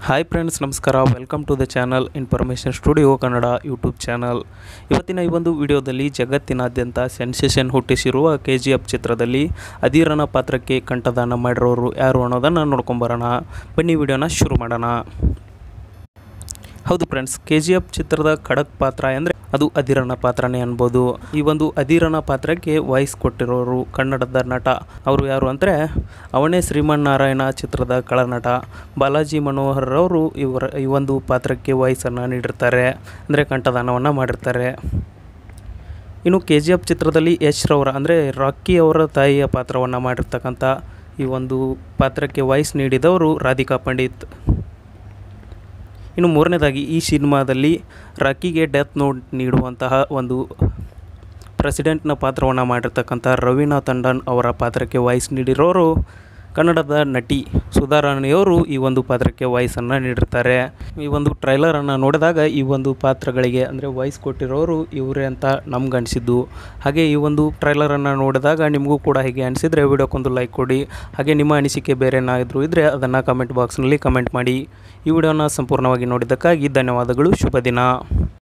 hi friends ನಮಸ್ಕಾರ welcome to the channel information studio Kannada YouTube channel ಇವತ್ತಿನ ಈ ಒಂದು ವಿಡಿಯೋದಲ್ಲಿ ಜಗತ್ತಿನಾದ್ಯಂತ ಸೆನ್ಸೇಷನ್ ಹುಟ್ಟಿಸಿರುವ ಕೆ ಜಿ ಎಫ್ ಚಿತ್ರದಲ್ಲಿ ಅಧೀರನ ಪಾತ್ರಕ್ಕೆ ಕಂಠದಾನ ಮಾಡಿರೋರು ಯಾರು ಅನ್ನೋದನ್ನು ನೋಡ್ಕೊಂಬರೋಣ ಬನ್ನಿ ವಿಡಿಯೋನ ಶುರು ಮಾಡೋಣ ಹೌದು ಫ್ರೆಂಡ್ಸ್ ಕೆ ಜಿ ಎಫ್ ಚಿತ್ರದ ಖಡಕ್ ಪಾತ್ರ ಅಂದರೆ ಅದು ಅಧೀರನ ಪಾತ್ರನೇ ಅನ್ಬೋದು ಈ ಒಂದು ಅಧೀರನ ಪಾತ್ರಕ್ಕೆ ವಾಯ್ಸ್ ಕೊಟ್ಟಿರೋರು ಕನ್ನಡದ ನಟ ಅವರು ಯಾರು ಅಂದರೆ ಅವನೇ ಶ್ರೀಮನ್ನಾರಾಯಣ ಚಿತ್ರದ ಕಳನಟ ಬಾಲಾಜಿ ಮನೋಹರ್ ಅವರು ಇವರ ಈ ಒಂದು ಪಾತ್ರಕ್ಕೆ ವಾಯ್ಸನ್ನು ನೀಡಿರ್ತಾರೆ ಅಂದರೆ ಕಂಠದಾನವನ್ನು ಮಾಡಿರ್ತಾರೆ ಇನ್ನು ಕೆ ಜಿ ಎಫ್ ಚಿತ್ರದಲ್ಲಿ ಯಶ್ ರವರ ಅಂದರೆ ರಾಕಿ ಅವರ ತಾಯಿಯ ಪಾತ್ರವನ್ನು ಮಾಡಿರ್ತಕ್ಕಂಥ ಈ ಒಂದು ಪಾತ್ರಕ್ಕೆ ವಾಯ್ಸ್ ನೀಡಿದವರು ರಾಧಿಕಾ ಪಂಡಿತ್ ಇನ್ನು ಮೂರನೇದಾಗಿ ಈ ಸಿನಿಮಾದಲ್ಲಿ ರಾಕಿಗೆ ಡೆತ್ ನೋಟ್ ನೀಡುವಂತಹ ಒಂದು ಪ್ರೆಸಿಡೆಂಟ್ನ ಪಾತ್ರವನ್ನು ಮಾಡಿರ್ತಕ್ಕಂಥ ರವೀನಾ ತಂಡನ್ ಅವರ ಪಾತ್ರಕ್ಕೆ ವಾಯ್ಸ್ ನೀಡಿರೋರು ಕನ್ನಡದ ನಟಿ ಸುಧಾರಾಣಿಯವರು ಈ ಒಂದು ಪಾತ್ರಕ್ಕೆ ವಾಯ್ಸನ್ನು ನೀಡಿರ್ತಾರೆ ಈ ಒಂದು ಟ್ರೈಲರನ್ನು ನೋಡಿದಾಗ ಈ ಒಂದು ಪಾತ್ರಗಳಿಗೆ ಅಂದರೆ ವಾಯ್ಸ್ ಕೊಟ್ಟಿರೋರು ಇವರೇ ಅಂತ ನಮ್ಗೆ ಅನಿಸಿದ್ದು ಹಾಗೆ ಈ ಒಂದು ಟ್ರೈಲರನ್ನು ನೋಡಿದಾಗ ನಿಮಗೂ ಕೂಡ ಹೀಗೆ ಅನಿಸಿದರೆ ವಿಡಿಯೋಕ್ಕೊಂದು ಲೈಕ್ ಕೊಡಿ ಹಾಗೆ ನಿಮ್ಮ ಅನಿಸಿಕೆ ಬೇರೆ ಏನಾದರೂ ಇದ್ದರೆ ಅದನ್ನು ಕಮೆಂಟ್ ಬಾಕ್ಸ್ನಲ್ಲಿ ಕಮೆಂಟ್ ಮಾಡಿ ಈ ವಿಡಿಯೋನ ಸಂಪೂರ್ಣವಾಗಿ ನೋಡಿದ್ದಕ್ಕಾಗಿ ಧನ್ಯವಾದಗಳು ಶುಭ ದಿನ